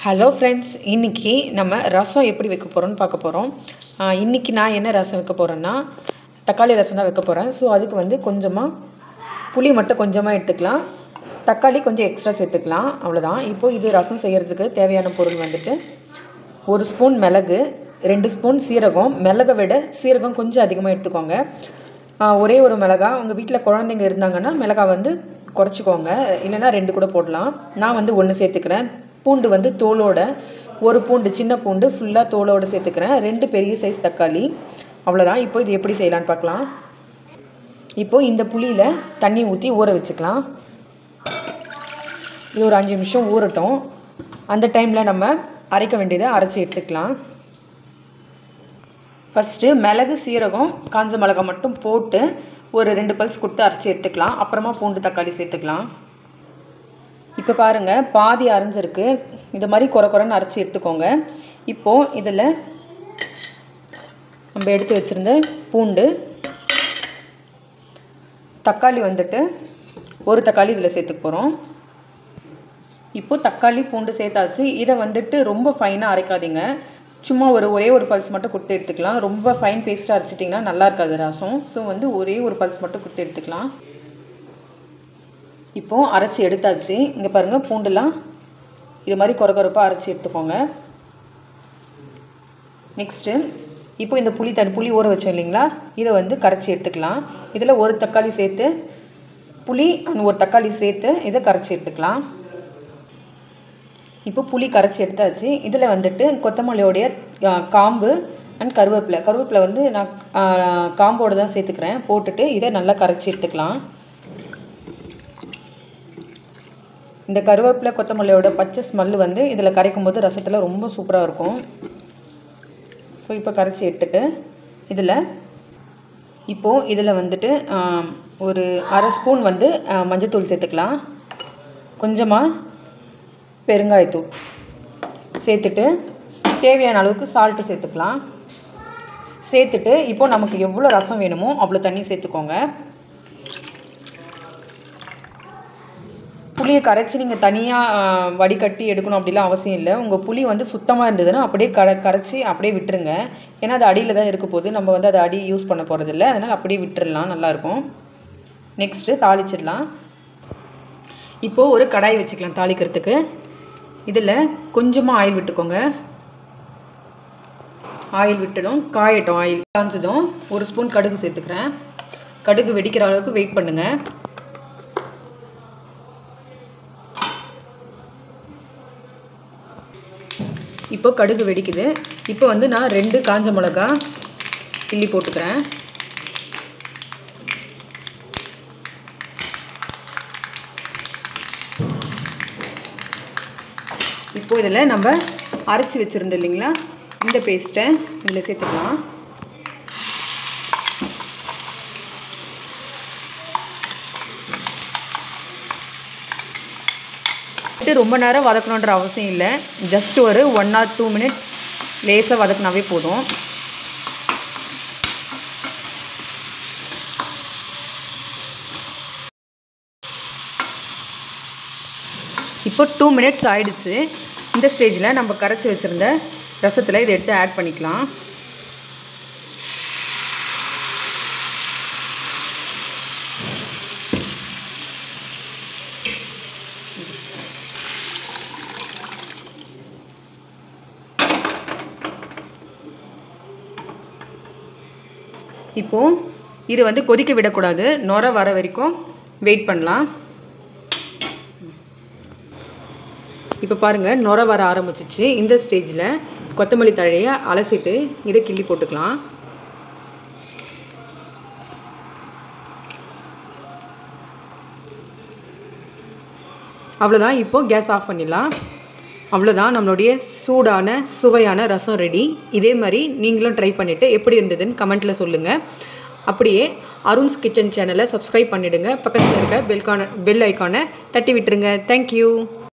hello friends இன்றைக்கி நம்ம ரசம் எப்படி வைக்க போகிறோம்னு பார்க்க போகிறோம் இன்றைக்கி நான் என்ன ரசம் வைக்க போகிறேன்னா தக்காளி ரசம் தான் வைக்க போகிறேன் ஸோ அதுக்கு வந்து கொஞ்சமாக புளி மட்டும் கொஞ்சமாக எடுத்துக்கலாம் தக்காளி கொஞ்சம் எக்ஸ்ட்ரா சேர்த்துக்கலாம் அவ்வளோதான் இப்போது இது ரசம் செய்கிறதுக்கு தேவையான பொருள் வந்துட்டு ஒரு ஸ்பூன் மிளகு ரெண்டு ஸ்பூன் சீரகம் மிளகை விட சீரகம் கொஞ்சம் அதிகமாக எடுத்துக்கோங்க ஆ, ஒரே ஒரு மிளகா உங்கள் வீட்டில் குழந்தைங்க இருந்தாங்கன்னா மிளகா வந்து குறைச்சிக்கோங்க இல்லைன்னா ரெண்டு கூட போடலாம் நான் வந்து ஒன்று சேர்த்துக்கிறேன் பூண்டு வந்து தோலோட ஒரு பூண்டு சின்ன பூண்டு ஃபுல்லாக தோலோடு சேர்த்துக்கிறேன் ரெண்டு பெரிய சைஸ் தக்காளி அவ்வளோதான் இப்போ இது எப்படி செய்யலான்னு பார்க்கலாம் இப்போது இந்த புளியில் தண்ணி ஊற்றி ஊற வச்சுக்கலாம் இது ஒரு அஞ்சு நிமிஷம் ஊறட்டும் அந்த டைமில் நம்ம அரைக்க வேண்டியதை அரைச்சி எடுத்துக்கலாம் ஃபஸ்ட்டு மிளகு சீரகம் காஞ்ச மிளகாய் மட்டும் போட்டு ஒரு ரெண்டு பல்ஸ் கொடுத்து அரைச்சி எடுத்துக்கலாம் அப்புறமா பூண்டு தக்காளி சேர்த்துக்கலாம் இப்போ பாருங்கள் பாதி அரைஞ்சிருக்கு இந்த மாதிரி குறை குறைன்னு அரைச்சி எடுத்துக்கோங்க இப்போது இதில் நம்ம எடுத்து வச்சுருந்த பூண்டு தக்காளி வந்துட்டு ஒரு தக்காளி இதில் சேர்த்துக்க போகிறோம் இப்போ தக்காளி பூண்டு சேர்த்தாச்சு இதை வந்துட்டு ரொம்ப ஃபைனாக அரைக்காதீங்க சும்மா ஒரு ஒரே ஒரு பல்ஸ் மட்டும் கொடுத்து எடுத்துக்கலாம் ரொம்ப ஃபைன் பேஸ்ட்டாக அரைச்சிட்டிங்கன்னா நல்லா இருக்காது ரசம் ஸோ வந்து ஒரே ஒரு பல்ஸ் மட்டும் கொடுத்து எடுத்துக்கலாம் இப்போது அரைச்சி எடுத்தாச்சு இங்கே பாருங்கள் பூண்டுலாம் இது மாதிரி குறை குறைப்பாக அரைச்சி எடுத்துக்கோங்க நெக்ஸ்ட்டு இப்போ இந்த புளி தண்ணி புளி ஊற வச்சோம் இல்லைங்களா இதை வந்து கரைச்சி எடுத்துக்கலாம் இதில் ஒரு தக்காளி சேர்த்து புளி and ஒரு தக்காளி சேர்த்து இதை கரைச்சி எடுத்துக்கலாம் இப்போ புளி கரைச்சி எடுத்தாச்சு இதில் வந்துட்டு கொத்தமல்லியோடைய ஆ, காம்பு அண்ட் கருவேப்பிலை கருவேப்பிலை வந்து நான் ஆ, காம்போடு தான் சேர்த்துக்கிறேன் போட்டுட்டு இதை நல்லா கரைச்சி எடுத்துக்கலாம் இந்த கருவேப்பிலை கொத்தமல்லியோட பச்சை ஸ்மெல்லு வந்து இதில் கரைக்கும் போது ரசத்தில் ரொம்ப சூப்பராக இருக்கும் ஸோ இப்போ கரைச்சி எடுத்துட்டு இதில் இப்போது இதில் வந்துட்டு ஆ, ஒரு அரை ஸ்பூன் வந்து ஆ, மஞ்சத்தூள் சேர்த்துக்கலாம் கொஞ்சமாக பெருங்காயத்தூள் சேர்த்துட்டு தேவையான அளவுக்கு சால்ட்டு சேர்த்துக்கலாம் சேர்த்துட்டு இப்போ நமக்கு எவ்வளோ ரசம் வேணுமோ அவ்வளோ தண்ணி சேர்த்துக்கோங்க புளியை கரைச்சி நீங்கள் தனியாக வடிகட்டி எடுக்கணும் அப்படிலாம் அவசியம் இல்லை உங்கள் புளி வந்து சுத்தமாக இருந்ததுன்னா அப்படியே கர கரைச்சி அப்படியே விட்டுருங்க ஏன்னா அது அடியில் தான் இருக்க போது நம்ம வந்து அதை அடி யூஸ் பண்ண போகிறதில்ல அதனால் அப்படியே விட்டுறலாம் நல்லாயிருக்கும் நெக்ஸ்ட்டு தாளிச்சிடலாம் இப்போது ஒரு கடாய் வச்சுக்கலாம் தாளிக்கிறதுக்கு இதில் கொஞ்சமாக ஆயில் விட்டுக்கோங்க ஆயில் விட்டதும் காயட்டும் ஆயில் காய்ஞ்சதும் ஒரு ஸ்பூன் கடுகு சேர்த்துக்கிறேன் கடுகு வெடிக்கிற அளவுக்கு வெயிட் பண்ணுங்கள் இப்போ கடுகு வெடிக்குது இப்போ வந்து நான் ரெண்டு காஞ்ச மிளகா கிள்ளி போட்டுக்கிறேன் இப்போ இதில் நம்ம அரைச்சி வச்சுருந்தோம் இல்லைங்களா இந்த பேஸ்ட்டை இதில் சேர்த்துக்கலாம் இது ரொம்ப நேரம் வதக்கணுன்ற அவசியம் இல்லை ஜஸ்ட் ஒரு ஒன் ஆர் டூ மினிட்ஸ் லேசாக வதக்குனாவே போதும் இப்போ டூ மினிட்ஸ் ஆயிடுச்சு இந்த ஸ்டேஜில் நம்ம கரைச்சி வச்சுருந்த ரசத்தில் இதை எடுத்து ஆட் பண்ணிக்கலாம் இப்போது இது வந்து கொதிக்க விடக்கூடாது நுர வர வரைக்கும் வெயிட் பண்ணலாம் இப்போ பாருங்கள் நுர வர ஆரம்பிச்சிச்சு இந்த ஸ்டேஜில் கொத்தமல்லி தழையை அலசிட்டு இதை கிள்ளி போட்டுக்கலாம் அவ்வளோதான் இப்போது கேஸ் ஆஃப் பண்ணிடலாம் அவ்வளோதான் நம்மளுடைய சூடான சுவையான ரசம் ரெடி இதே மாதிரி நீங்களும் ட்ரை பண்ணிவிட்டு எப்படி இருந்ததுன்னு கமெண்ட்டில் சொல்லுங்கள் அப்படியே அருண்ஸ் கிச்சன் சேனலை சப்ஸ்கிரைப் பண்ணிவிடுங்க பக்கத்தில் இருக்க பெல்கான பெல் ஐக்கானை தட்டி விட்டுருங்க தேங்க்யூ